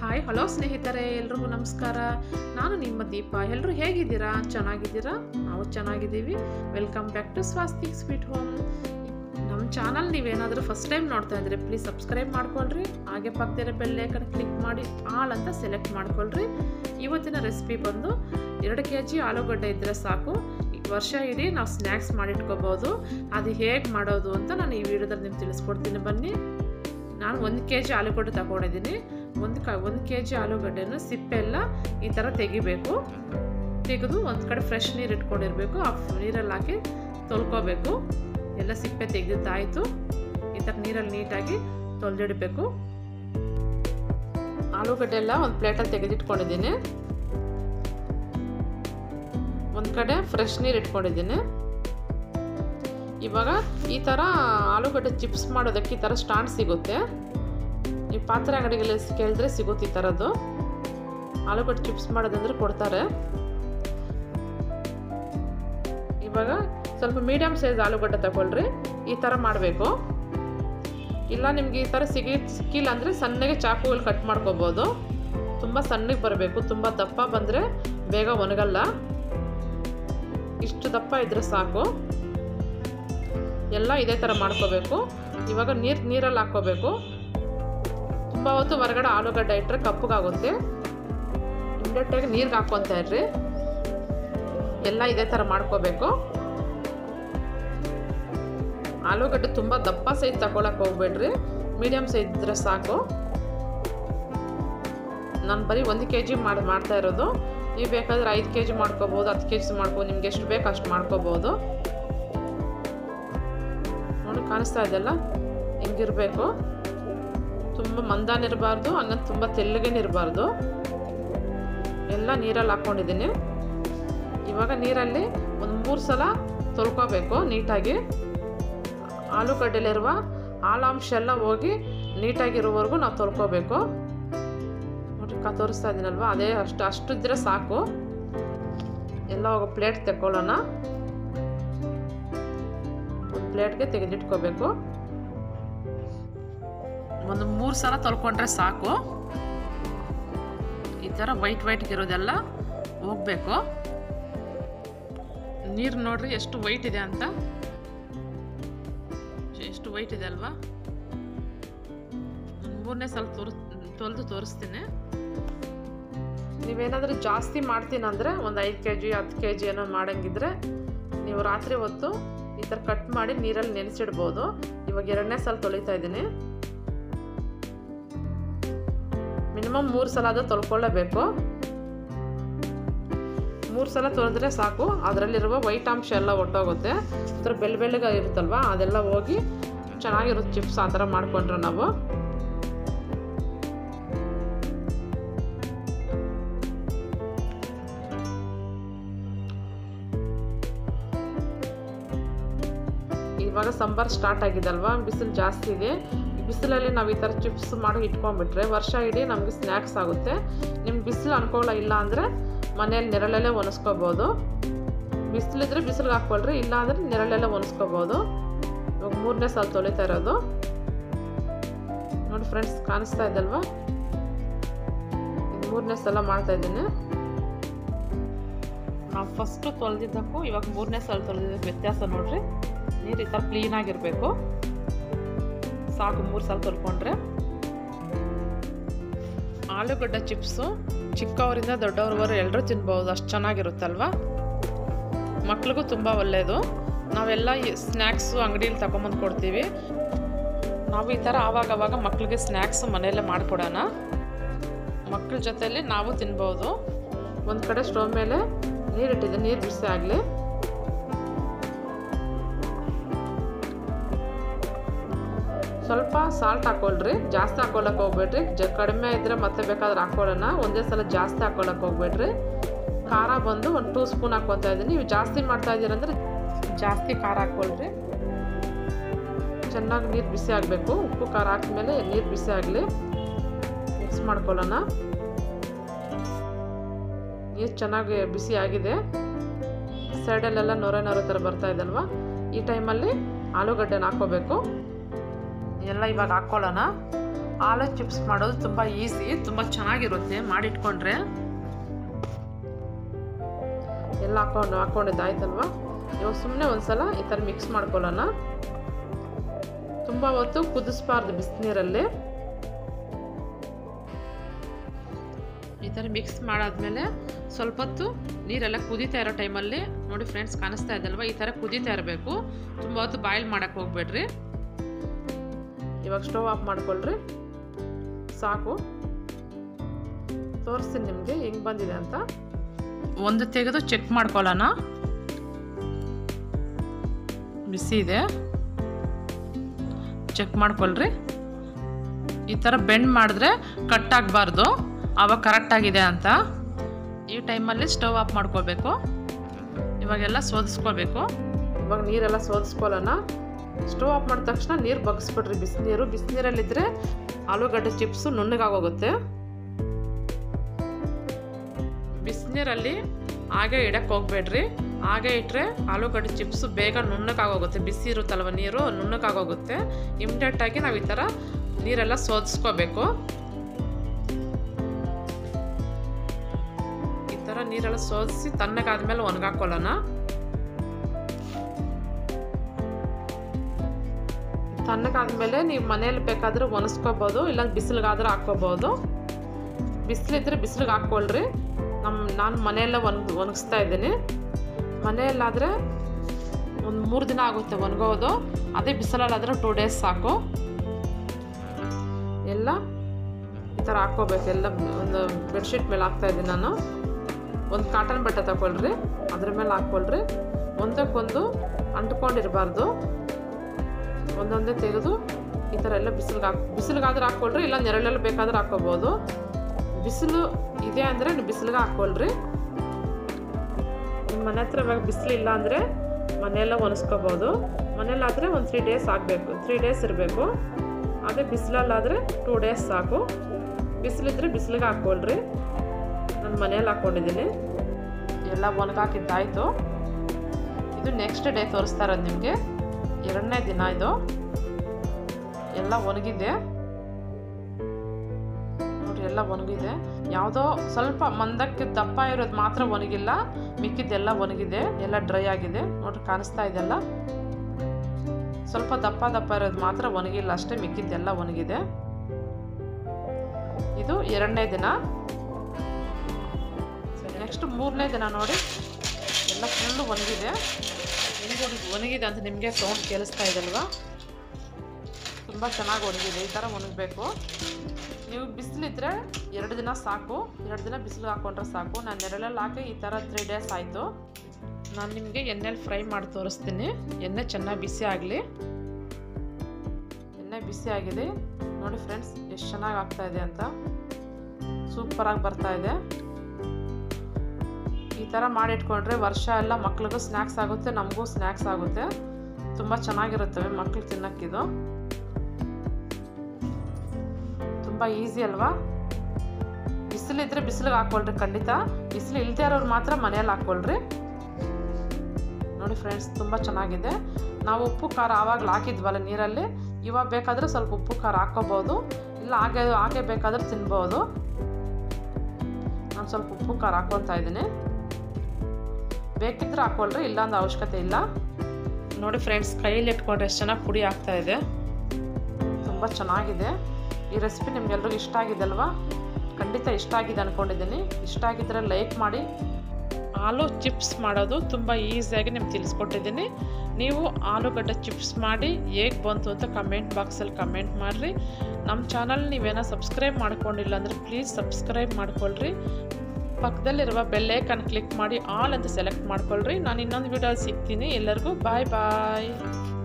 hi hello ಸ್ನೇಹಿತರೆ ಎಲ್ರಿಗೂ ನಮಸ್ಕಾರ ನಾನು ನಿಮ್ಮ ದೀಪ ಎಲ್ಲರೂ ಹೇಗಿದ್ದೀರಾ ಚೆನ್ನಾಗಿದ್ದೀರಾ ನಾವು ಚೆನ್ನಾಗಿದ್ದೀವಿ welcome back to Swastik sweet home ನಮ್ಮ ಚಾನಲ್ ನೀವೇನಾದರೂ ಫಸ್ಟ್ ಟೈಮ್ ನೋಡ್ತಾ ಇದ್ರೆ ಪ್ಲೀಸ್ ಸಬ್ಸ್ಕ್ರೈಬ್ ಮಾಡ್ಕೊಳ್ರಿ ಹಾಗೆ ಪಕ್ಕದಿರೋ ಬೆಲ್ ಐಕನ್ ಕ್ಲಿಕ್ ಮಾಡಿ ಆಲ್ ಅಂತ ಸೆಲೆಕ್ಟ್ ಮಾಡ್ಕೊಳ್ರಿ ಇವತ್ತಿನ ರೆಸಿಪಿ ಬಂದು ಎರಡು ಕೆ ಜಿ ಆಲೂಗಡ್ಡೆ ಇದ್ದರೆ ಸಾಕು ಈ ವರ್ಷ ಇಡೀ ನಾವು ಸ್ನ್ಯಾಕ್ಸ್ ಮಾಡಿಟ್ಕೋಬೋದು ಅದು ಹೇಗೆ ಮಾಡೋದು ಅಂತ ನಾನು ಈ ವಿಡಿಯೋದಲ್ಲಿ ನಿಮ್ಗೆ ತಿಳಿಸ್ಕೊಡ್ತೀನಿ ಬನ್ನಿ ನಾನು ಒಂದು ಕೆ ಜಿ ಆಲೂಗಡ್ಡೆ ತಗೊಂಡಿದ್ದೀನಿ ಒಂದು ಕ ಒಂದು ಕೆ ಜಿ ಆಲೂಗಡ್ಡೆನ ಸಿಪ್ಪೆಲ್ಲ ಈ ಥರ ತೆಗಿಬೇಕು ತೆಗೆದು ಒಂದು ಕಡೆ ಫ್ರೆಶ್ ನೀರು ಇಟ್ಕೊಂಡಿರಬೇಕು ಆ ನೀರಲ್ಲಿ ಹಾಕಿ ತೊಳ್ಕೊಬೇಕು ಎಲ್ಲ ಸಿಪ್ಪೆ ತೆಗೆದಿದ್ದಾಯಿತು ಈ ಥರ ನೀರಲ್ಲಿ ನೀಟಾಗಿ ತೊಳೆದಿಡಬೇಕು ಆಲೂಗಡ್ಡೆ ಎಲ್ಲ ಒಂದು ಪ್ಲೇಟಲ್ಲಿ ತೆಗೆದಿಟ್ಕೊಂಡಿದ್ದೀನಿ ಒಂದು ಕಡೆ ಫ್ರೆಶ್ ನೀರು ಇಟ್ಕೊಂಡಿದ್ದೀನಿ ಇವಾಗ ಈ ಥರ ಆಲೂಗಡ್ಡೆ ಚಿಪ್ಸ್ ಮಾಡೋದಕ್ಕೆ ಈ ಥರ ಸ್ಟಾಂಡ್ ಸಿಗುತ್ತೆ ನೀವು ಪಾತ್ರೆ ಅಂಗಡಿಗಳಲ್ಲಿ ಕೇಳಿದ್ರೆ ಸಿಗುತ್ತೆ ಈ ಥರದ್ದು ಆಲೂಗಡ್ಡೆ ಚಿಪ್ಸ್ ಮಾಡೋದಂದ್ರೆ ಕೊಡ್ತಾರೆ ಇವಾಗ ಸ್ವಲ್ಪ ಮೀಡಿಯಮ್ ಸೈಜ್ ಆಲೂಗಡ್ಡೆ ತಗೊಳ್ರಿ ಈ ಥರ ಮಾಡಬೇಕು ಇಲ್ಲ ನಿಮ್ಗೆ ಈ ಥರ ಸಿಗಿ ಸಿಕ್ಕಿಲ್ಲ ಅಂದರೆ ಸಣ್ಣಗೆ ಚಾಕುಗಳು ಕಟ್ ಮಾಡ್ಕೋಬೋದು ತುಂಬ ಸಣ್ಣಗೆ ಬರಬೇಕು ತುಂಬ ದಪ್ಪ ಬಂದರೆ ಬೇಗ ಒಣಗಲ್ಲ ಇಷ್ಟು ದಪ್ಪ ಇದ್ದರೆ ಸಾಕು ಎಲ್ಲ ಇದೇ ಥರ ಮಾಡ್ಕೋಬೇಕು ಇವಾಗ ನೀರು ನೀರಲ್ಲಿ ಹಾಕ್ಕೋಬೇಕು ತುಂಬ ಹೊತ್ತು ಹೊರಗಡೆ ಆಲೂಗಡ್ಡೆ ಇಟ್ಟರೆ ಕಪ್ಪಗಾಗುತ್ತೆ ಇಮ್ಮಿಡಿಯೇಟಾಗಿ ನೀರಿಗೆ ಹಾಕ್ಕೊತಾ ಇರ್ರಿ ಎಲ್ಲ ಇದೇ ಥರ ಮಾಡ್ಕೋಬೇಕು ಆಲೂಗಡ್ಡೆ ತುಂಬ ದಪ್ಪ ಸೈಜ್ ತಗೊಳಕ್ಕೆ ಹೋಗ್ಬೇಡ್ರಿ ಮೀಡಿಯಮ್ ಸೈಜ್ ಇದ್ದರೆ ಸಾಕು ನಾನು ಬರೀ ಒಂದು ಕೆ ಜಿ ಮಾಡಿ ಮಾಡ್ತಾ ಇರೋದು ನೀವು ಬೇಕಾದರೆ ಐದು ಕೆ ಜಿ ಮಾಡ್ಕೋಬೋದು ಹತ್ತು ಕೆ ಜಿ ಮಾಡ್ಬೋದು ನಿಮ್ಗೆ ಎಷ್ಟು ಬೇಕು ಅಷ್ಟು ಮಾಡ್ಕೋಬೋದು ನೋಡಿ ಕಾಣಿಸ್ತಾ ಇದೆಯಲ್ಲ ಹಿಂಗಿರಬೇಕು ತುಂಬ ಮಂದಾನಿರಬಾರ್ದು ಹಂಗಂತ ತುಂಬ ತೆಳ್ಳಗೇನಿರಬಾರ್ದು ಎಲ್ಲ ನೀರಲ್ಲಿ ಹಾಕ್ಕೊಂಡಿದ್ದೀನಿ ಇವಾಗ ನೀರಲ್ಲಿ ಒಂದು ಮೂರು ಸಲ ತೊಳ್ಕೊಬೇಕು ನೀಟಾಗಿ ಆಲೂಗಡ್ಡೆಲಿರುವ ಹಾಲಾಂಶ ಎಲ್ಲ ಹೋಗಿ ನೀಟಾಗಿರೋವರೆಗೂ ನಾವು ತೊಳ್ಕೊಬೇಕು ನೋಡಿ ಕ ತೋರಿಸ್ತಾ ಇದ್ದೀನಲ್ವ ಅದೇ ಅಷ್ಟು ಅಷ್ಟು ಇದ್ದರೆ ಸಾಕು ಎಲ್ಲ ಹೋಗೋ ಪ್ಲೇಟ್ ತೆಕ್ಕೊಳ್ಳೋಣ ಒಂದು ಪ್ಲೇಟ್ಗೆ ತೆಗೆದಿಟ್ಕೋಬೇಕು ಒಂದು ಮೂರು ಸಲ ತೊಳ್ಕೊಂಡ್ರೆ ಸಾಕು ಈ ಥರ ವೈಟ್ ವೈಟ್ಗಿರೋದೆಲ್ಲ ಹೋಗಬೇಕು ನೀರು ನೋಡ್ರಿ ಎಷ್ಟು ವೈಟ್ ಇದೆ ಅಂತ ಎಷ್ಟು ವೈಟ್ ಇದೆ ಅಲ್ವಾ ಮೂರನೇ ಸಲ ತೋರಿಸ್ ತೊಳೆದು ತೋರಿಸ್ತೀನಿ ನೀವೇನಾದರೂ ಜಾಸ್ತಿ ಮಾಡ್ತೀನಂದರೆ ಒಂದು ಐದು ಕೆ ಜಿ ಹತ್ತು ಕೆ ಜಿ ಏನೋ ಮಾಡಂಗಿದ್ರೆ ನೀವು ರಾತ್ರಿ ಹೊತ್ತು ಈ ಥರ ಕಟ್ ಮಾಡಿ ನೀರಲ್ಲಿ ನೆನೆಸಿಡ್ಬೋದು ಇವಾಗ ಎರಡನೇ ಸಲ ತೊಳಿತಾ ಇದ್ದೀನಿ ಮಿನಿಮಮ್ ಮೂರು ಸಲ ಅದು ತೊಳ್ಕೊಳ್ಳೇಬೇಕು ಮೂರು ಸಲ ತೊಳೆದ್ರೆ ಸಾಕು ಅದರಲ್ಲಿರುವ ವೈಟ್ ಅಂಶ ಎಲ್ಲ ಒಟ್ಟೋಗುತ್ತೆ ಒಂಥರ ಬೆಲ್ಲ ಬೆಳ್ಳಗ ಇರುತ್ತಲ್ವ ಅದೆಲ್ಲ ಹೋಗಿ ಚೆನ್ನಾಗಿರುತ್ತೆ ಚಿಪ್ಸ್ ಆ ಥರ ಮಾಡಿಕೊಂಡ್ರೆ ನಾವು ಇವಾಗ ಸಂಬಾರ್ ಸ್ಟಾರ್ಟ್ ಆಗಿದಲ್ವಾ ಬಿಸಿಲು ಜಾಸ್ತಿ ಇದೆ ಬಿಸಿಲಲ್ಲಿ ನಾವು ಈ ಥರ ಚಿಪ್ಸ್ ಮಾಡಿ ಇಟ್ಕೊಂಡ್ಬಿಟ್ರೆ ವರ್ಷ ಇಡೀ ನಮಗೆ ಸ್ನ್ಯಾಕ್ಸ್ ಆಗುತ್ತೆ ನಿಮ್ಗೆ ಬಿಸಿಲು ಅನುಕೂಲ ಇಲ್ಲ ಅಂದರೆ ಮನೇಲಿ ನೆರಳಲ್ಲೇ ಒಣಸ್ಕೋಬೋದು ಬಿಸಿಲಿದ್ರೆ ಬಿಸಿಲಿಗೆ ಹಾಕ್ಕೊಳ್ರಿ ಇಲ್ಲ ಅಂದರೆ ನೆರಳಲ್ಲೇ ಒಣಸ್ಕೋಬೋದು ಇವಾಗ ಮೂರನೇ ಸಲ ತೊಳಿತಾ ಇರೋದು ನೋಡಿ ಫ್ರೆಂಡ್ಸ್ ಕಾಣಿಸ್ತಾ ಇದ್ದಲ್ವಾ ಮೂರನೇ ಸಲ ಮಾಡ್ತಾ ಇದ್ದೀನಿ ನಾವು ಫಸ್ಟು ತೊಳೆದಿದ್ದಕ್ಕೂ ಇವಾಗ ಮೂರನೇ ಸಲ ತೊಳೆದಿದ್ದಕ್ಕೆ ವ್ಯತ್ಯಾಸ ನೋಡ್ರಿ ನೀರು ಈ ಥರ ಕ್ಲೀನಾಗಿರಬೇಕು ಸಾಕು ಮೂರು ಸಲ ತೊಳ್ಕೊಂಡ್ರೆ ಆಲೂಗಡ್ಡೆ ಚಿಪ್ಸು ಚಿಕ್ಕವರಿಂದ ದೊಡ್ಡವ್ರವರೆಗೂ ಎಲ್ಲರೂ ತಿನ್ಬೋದು ಅಷ್ಟು ಚೆನ್ನಾಗಿರುತ್ತಲ್ವ ಮಕ್ಳಿಗೂ ತುಂಬ ಒಳ್ಳೆಯದು ನಾವೆಲ್ಲ ಈ ಸ್ನ್ಯಾಕ್ಸು ಅಂಗಡೀಲಿ ತಗೊಂಬಂದು ಕೊಡ್ತೀವಿ ನಾವು ಈ ಥರ ಆವಾಗ ಆವಾಗ ಮಕ್ಕಳಿಗೆ ಸ್ನ್ಯಾಕ್ಸ್ ಮನೆಯಲ್ಲೇ ಮಾಡಿಕೊಡೋಣ ಮಕ್ಕಳ ಜೊತೆಯಲ್ಲಿ ನಾವು ತಿನ್ಬೋದು ಒಂದು ಕಡೆ ಸ್ಟವ್ ಮೇಲೆ ನೀರಿಟ್ಟಿದ್ದೆ ನೀರು ಬಿಸಿ ಆಗಲಿ ಸ್ವಲ್ಪ ಸಾಲ್ಟ್ ಹಾಕೊಳ್ರಿ ಜಾಸ್ತಿ ಹಾಕೊಳಕ್ಕೆ ಹೋಗ್ಬೇಡ್ರಿ ಜ ಕಡಿಮೆ ಇದ್ದರೆ ಮತ್ತೆ ಬೇಕಾದ್ರೆ ಹಾಕೊಳ್ಳೋಣ ಒಂದೇ ಸಲ ಜಾಸ್ತಿ ಹಾಕೊಳಕ್ಕೆ ಹೋಗ್ಬೇಡ್ರಿ ಖಾರ ಬಂದು ಒಂದು ಟೂ ಸ್ಪೂನ್ ಹಾಕ್ಕೊತಾ ಇದ್ದೀನಿ ನೀವು ಜಾಸ್ತಿ ಮಾಡ್ತಾ ಇದ್ದೀರಂದ್ರೆ ಜಾಸ್ತಿ ಖಾರ ಹಾಕ್ಕೊಳ್ರಿ ಚೆನ್ನಾಗಿ ನೀರು ಬಿಸಿ ಆಗಬೇಕು ಉಪ್ಪು ಖಾರ ಹಾಕಿದ್ಮೇಲೆ ನೀರು ಬಿಸಿ ಆಗಲಿ ಮಿಕ್ಸ್ ಮಾಡ್ಕೊಳ್ಳೋಣ ನೀರು ಚೆನ್ನಾಗಿ ಬಿಸಿ ಆಗಿದೆ ಸೈಡಲ್ಲೆಲ್ಲ ನೊರೆ ನೊರೆ ಥರ ಬರ್ತಾ ಇದಲ್ವ ಈ ಟೈಮಲ್ಲಿ ಆಲೂಗಡ್ಡೆನ ಹಾಕ್ಕೋಬೇಕು ಎಲ್ಲ ಇವಾಗ ಹಾಕ್ಕೊಳ್ಳೋಣ ಆಲೂ ಚಿಪ್ಸ್ ಮಾಡೋದು ತುಂಬ ಈಸಿ ತುಂಬ ಚೆನ್ನಾಗಿರುತ್ತೆ ಮಾಡಿಟ್ಕೊಂಡ್ರೆ ಎಲ್ಲ ಹಾಕೊಂಡು ಹಾಕೊಂಡಿದ್ದಾಯ್ತಲ್ವ ಇವಾಗ ಸುಮ್ಮನೆ ಒಂದ್ಸಲ ಈ ಥರ ಮಿಕ್ಸ್ ಮಾಡ್ಕೊಳ್ಳೋಣ ತುಂಬ ಹೊತ್ತು ಕುದಿಸ್ಬಾರ್ದು ಬಿಸಿನೀರಲ್ಲಿ ಈ ಥರ ಮಿಕ್ಸ್ ಮಾಡಾದ್ಮೇಲೆ ಸ್ವಲ್ಪ ಹೊತ್ತು ನೀರೆಲ್ಲ ಕುದೀತಾ ಇರೋ ಟೈಮಲ್ಲಿ ನೋಡಿ ಫ್ರೆಂಡ್ಸ್ ಕಾಣಿಸ್ತಾ ಇದಲ್ವ ಈ ಥರ ಕುದೀತಾ ಇರಬೇಕು ತುಂಬ ಹೊತ್ತು ಬಾಯ್ಲ್ ಮಾಡೋಕ್ಕೆ ಹೋಗ್ಬೇಡ್ರಿ ಇವಾಗ ಸ್ಟವ್ ಆಫ್ ಮಾಡ್ಕೊಳ್ರಿ ಸಾಕು ತೋರಿಸ್ತೀನಿ ನಿಮಗೆ ಹೆಂಗೆ ಬಂದಿದೆ ಅಂತ ಒಂದು ತೆಗೆದು ಚೆಕ್ ಮಾಡ್ಕೊಳ್ಳೋಣ ಬಿಸಿ ಇದೆ ಚೆಕ್ ಮಾಡ್ಕೊಳ್ರಿ ಈ ಥರ ಬೆಂಡ್ ಮಾಡಿದ್ರೆ ಕಟ್ ಆಗಬಾರ್ದು ಆವಾಗ ಕರೆಕ್ಟಾಗಿದೆ ಅಂತ ಈ ಟೈಮಲ್ಲಿ ಸ್ಟವ್ ಆಫ್ ಮಾಡ್ಕೋಬೇಕು ಇವಾಗೆಲ್ಲ ಸೋದಿಸ್ಕೋಬೇಕು ಇವಾಗ ನೀರೆಲ್ಲ ಸೋದಿಸ್ಕೊಳ್ಳೋಣ ಸ್ಟವ್ ಆಫ್ ಮಾಡಿದ ತಕ್ಷಣ ನೀರು ಬಗ್ಸ್ಬಿಡ್ರಿ ಬಿಸಿನೀರು ಬಿಸಿನೀರಲ್ಲಿದ್ದರೆ ಆಲೂಗಡ್ಡೆ ಚಿಪ್ಸು ನುಣ್ಣಗಾಗೋಗುತ್ತೆ ಬಿಸಿನೀರಲ್ಲಿ ಹಾಗೆ ಇಡಕ್ಕೆ ಹೋಗ್ಬೇಡ್ರಿ ಹಾಗೆ ಇಟ್ಟರೆ ಆಲೂಗಡ್ಡೆ ಚಿಪ್ಸು ಬೇಗ ನುಣ್ಣಕ್ಕಾಗೋಗುತ್ತೆ ಬಿಸಿ ಇರುತ್ತಲ್ವ ನೀರು ನುಣ್ಣಕ್ಕಾಗೋಗುತ್ತೆ ಇಮ್ಡಿಯೇಟಾಗಿ ನಾವು ಈ ಥರ ನೀರೆಲ್ಲ ಸೋದಿಸ್ಕೋಬೇಕು ಈ ಥರ ನೀರೆಲ್ಲ ಸೋದಿಸಿ ತಣ್ಣಗಾದ್ಮೇಲೆ ಒಣಗಾಕೊಳ್ಳೋಣ ತಣ್ಣಗಾದ್ಮೇಲೆ ನೀವು ಮನೇಲಿ ಬೇಕಾದ್ರೆ ಒಣಸ್ಕೋಬೋದು ಇಲ್ಲ ಬಿಸಿಲಿಗಾದ್ರೆ ಹಾಕ್ಕೋಬೋದು ಬಿಸಿಲಿದ್ರೆ ಬಿಸಿಲಿಗೆ ಹಾಕ್ಕೊಳ್ರಿ ನಮ್ಮ ನಾನು ಮನೆಯಲ್ಲ ಒಣಗ್ ಒಣಗಿಸ್ತಾ ಇದ್ದೀನಿ ಮನೆಯಲ್ಲಾದರೆ ಒಂದು ಮೂರು ದಿನ ಆಗುತ್ತೆ ಒಣಗೋದು ಅದೇ ಬಿಸಿಲಲ್ಲಾದರೆ ಟೂ ಡೇಸ್ ಸಾಕು ಎಲ್ಲ ಈ ಥರ ಹಾಕ್ಕೋಬೇಕು ಎಲ್ಲ ಒಂದು ಬೆಡ್ಶೀಟ್ ಮೇಲೆ ಹಾಕ್ತಾ ಇದ್ದೀನಿ ನಾನು ಒಂದು ಕಾಟನ್ ಬಟ್ಟೆ ತಗೊಳ್ರಿ ಅದ್ರ ಮೇಲೆ ಹಾಕ್ಕೊಳ್ರಿ ಒಂದಕ್ಕೊಂದು ಅಂಟ್ಕೊಂಡಿರಬಾರ್ದು ಒಂದೊಂದೇ ತೆಗೆದು ಈ ಥರ ಎಲ್ಲ ಬಿಸಿಲಿಗೆ ಹಾಕಿ ಬಿಸಿಲಿಗಾದ್ರೆ ಹಾಕ್ಕೊಳ್ರಿ ಇಲ್ಲ ನೆರಳೆಲ್ಲ ಬೇಕಾದ್ರೆ ಹಾಕ್ಕೋಬೋದು ಬಿಸಿಲು ಇದೆ ಅಂದರೆ ನೀವು ಬಿಸಿಲಿಗೆ ಹಾಕ್ಕೊಳ್ರಿ ನಿಮ್ಮ ಮನೆ ಹತ್ರ ಇವಾಗ ಬಿಸಿಲು ಇಲ್ಲ ಅಂದರೆ ಮನೆಯೆಲ್ಲ ಒಣಸ್ಕೋಬೋದು ಮನೇಲಾದರೆ ಒಂದು ತ್ರೀ ಡೇಸ್ ಆಗಬೇಕು ತ್ರೀ ಡೇಸ್ ಇರಬೇಕು ಅದೇ ಬಿಸಿಲಲ್ಲಾದರೆ ಟೂ ಡೇಸ್ ಸಾಕು ಬಿಸಿಲಿದ್ರೆ ಬಿಸಿಲಿಗೆ ಹಾಕ್ಕೊಳ್ರಿ ನಾನು ಮನೆಯಲ್ಲಿ ಹಾಕ್ಕೊಂಡಿದ್ದೀನಿ ಎಲ್ಲ ಒಣಗಾಕಿದ್ದಾಯಿತು ಇದು ನೆಕ್ಸ್ಟ್ ಡೇ ತೋರಿಸ್ತಾ ಇರೋದು ನಿಮಗೆ ಎರಡನೇ ದಿನ ಇದು ಎಲ್ಲ ಒಣಗಿದೆ ನೋಡಿ ಎಲ್ಲ ಒಣಗಿದೆ ಯಾವುದೋ ಸ್ವಲ್ಪ ಮಂದಕ್ಕೆ ದಪ್ಪ ಇರೋದು ಮಾತ್ರ ಒಣಗಿಲ್ಲ ಮಿಕ್ಕಿದ್ದೆಲ್ಲ ಒಣಗಿದೆ ಎಲ್ಲ ಡ್ರೈ ಆಗಿದೆ ನೋಡ್ರಿ ಕಾಣಿಸ್ತಾ ಇದೆಲ್ಲ ಸ್ವಲ್ಪ ದಪ್ಪ ದಪ್ಪ ಇರೋದು ಮಾತ್ರ ಒಣಗಿಲ್ಲ ಅಷ್ಟೇ ಮಿಕ್ಕಿದ್ದೆಲ್ಲ ಒಣಗಿದೆ ಇದು ಎರಡನೇ ದಿನ ನೆಕ್ಸ್ಟ್ ಮೂರನೇ ದಿನ ನೋಡಿ ಎಲ್ಲ ಫುಲ್ಲು ಒಣಗಿದೆ ಹೆಂಗೆ ಒಣಗಿ ಒಣಗಿದೆ ಅಂತ ನಿಮಗೆ ಸೌಂಡ್ ಕೇಳಿಸ್ತಾ ಇದಲ್ವಾ ತುಂಬ ಚೆನ್ನಾಗಿ ಒಣಗಿದೆ ಈ ಥರ ಒಣಗಬೇಕು ನೀವು ಬಿಸಿಲಿದ್ರೆ ಎರಡು ದಿನ ಸಾಕು ಎರಡು ದಿನ ಬಿಸಿಲು ಹಾಕ್ಕೊಂಡ್ರೆ ಸಾಕು ನಾನು ನೆರಳಲ್ಲಿ ಹಾಕಿ ಈ ಥರ ತ್ರೀ ಡೇಸ್ ಆಯಿತು ನಾನು ನಿಮಗೆ ಎಣ್ಣೆಲಿ ಫ್ರೈ ಮಾಡಿ ತೋರಿಸ್ತೀನಿ ಎಣ್ಣೆ ಚೆನ್ನಾಗಿ ಬಿಸಿ ಆಗಲಿ ಎಣ್ಣೆ ಬಿಸಿ ಆಗಿದೆ ನೋಡಿ ಫ್ರೆಂಡ್ಸ್ ಎಷ್ಟು ಚೆನ್ನಾಗಿ ಆಗ್ತಾ ಇದೆ ಅಂತ ಸೂಪರಾಗಿ ಬರ್ತಾ ಇದೆ ಈ ಥರ ಮಾಡಿಟ್ಕೊಂಡ್ರೆ ವರ್ಷ ಎಲ್ಲ ಮಕ್ಳಿಗೂ ಸ್ನ್ಯಾಕ್ಸ್ ಆಗುತ್ತೆ ನಮಗೂ ಸ್ನ್ಯಾಕ್ಸ್ ಆಗುತ್ತೆ ತುಂಬ ಚೆನ್ನಾಗಿರುತ್ತವೆ ಮಕ್ಳು ತಿನ್ನೋಕ್ಕಿದು ತುಂಬ ಈಸಿ ಅಲ್ವಾ ಬಿಸಿಲಿದ್ರೆ ಬಿಸಿಲಿಗೆ ಹಾಕ್ಕೊಳ್ರಿ ಖಂಡಿತ ಬಿಸಿಲು ಇಲ್ಲದೆ ಇರೋರು ಮಾತ್ರ ಮನೆಯಲ್ಲಿ ಹಾಕ್ಕೊಳ್ರಿ ನೋಡಿ ಫ್ರೆಂಡ್ಸ್ ತುಂಬ ಚೆನ್ನಾಗಿದೆ ನಾವು ಉಪ್ಪು ಖಾರ ಆವಾಗಲೇ ಹಾಕಿದ್ವಲ್ಲ ನೀರಲ್ಲಿ ಇವಾಗ ಬೇಕಾದರೆ ಸ್ವಲ್ಪ ಉಪ್ಪು ಖಾರ ಹಾಕ್ಕೋಬೋದು ಇಲ್ಲ ಹಾಗೆ ಹಾಗೆ ಬೇಕಾದ್ರೆ ತಿನ್ಬೋದು ನಾನು ಸ್ವಲ್ಪ ಉಪ್ಪು ಖಾರ ಹಾಕ್ಕೊತಾ ಇದ್ದೀನಿ ಬೇಕಿದ್ರೆ ಹಾಕ್ಕೊಳ್ರಿ ಇಲ್ಲ ಅಂದ ಅವಶ್ಯಕತೆ ಇಲ್ಲ ನೋಡಿ ಫ್ರೆಂಡ್ಸ್ ಕೈಯಲ್ಲಿ ಇಟ್ಕೊಂಡ್ರೆ ಎಷ್ಟು ಚೆನ್ನಾಗಿ ಪುಡಿ ಆಗ್ತಾ ಇದೆ ತುಂಬ ಚೆನ್ನಾಗಿದೆ ಈ ರೆಸಿಪಿ ನಿಮ್ಗೆಲ್ರಿಗೂ ಇಷ್ಟ ಆಗಿದೆ ಅಲ್ವಾ ಖಂಡಿತ ಇಷ್ಟ ಆಗಿದೆ ಅಂದ್ಕೊಂಡಿದ್ದೀನಿ ಇಷ್ಟ ಆಗಿದ್ದರೆ ಲೈಕ್ ಮಾಡಿ ಆಲೂ ಚಿಪ್ಸ್ ಮಾಡೋದು ತುಂಬ ಈಸಿಯಾಗಿ ನಿಮ್ಗೆ ತಿಳಿಸ್ಕೊಟ್ಟಿದ್ದೀನಿ ನೀವು ಆಲೂಗಡ್ಡೆ ಚಿಪ್ಸ್ ಮಾಡಿ ಹೇಗೆ ಬಂತು ಅಂತ ಕಮೆಂಟ್ ಬಾಕ್ಸಲ್ಲಿ ಕಮೆಂಟ್ ಮಾಡಿರಿ ನಮ್ಮ ಚಾನಲ್ ನೀವೇನೋ ಸಬ್ಸ್ಕ್ರೈಬ್ ಮಾಡ್ಕೊಂಡಿಲ್ಲ ಅಂದರೆ ಪ್ಲೀಸ್ ಸಬ್ಸ್ಕ್ರೈಬ್ ಮಾಡ್ಕೊಳ್ರಿ ಪಕ್ಕದಲ್ಲಿರುವ ಬೆಲ್ಲೈಕನ್ ಕ್ಲಿಕ್ ಮಾಡಿ ಆಲ್ ಅಂತ ಸೆಲೆಕ್ಟ್ ಮಾಡ್ಕೊಳ್ರಿ ನಾನು ಇನ್ನೊಂದು ವಿಡಿಯೋ ಸಿಗ್ತೀನಿ ಎಲ್ಲರಿಗೂ ಬಾಯ್ ಬಾಯ್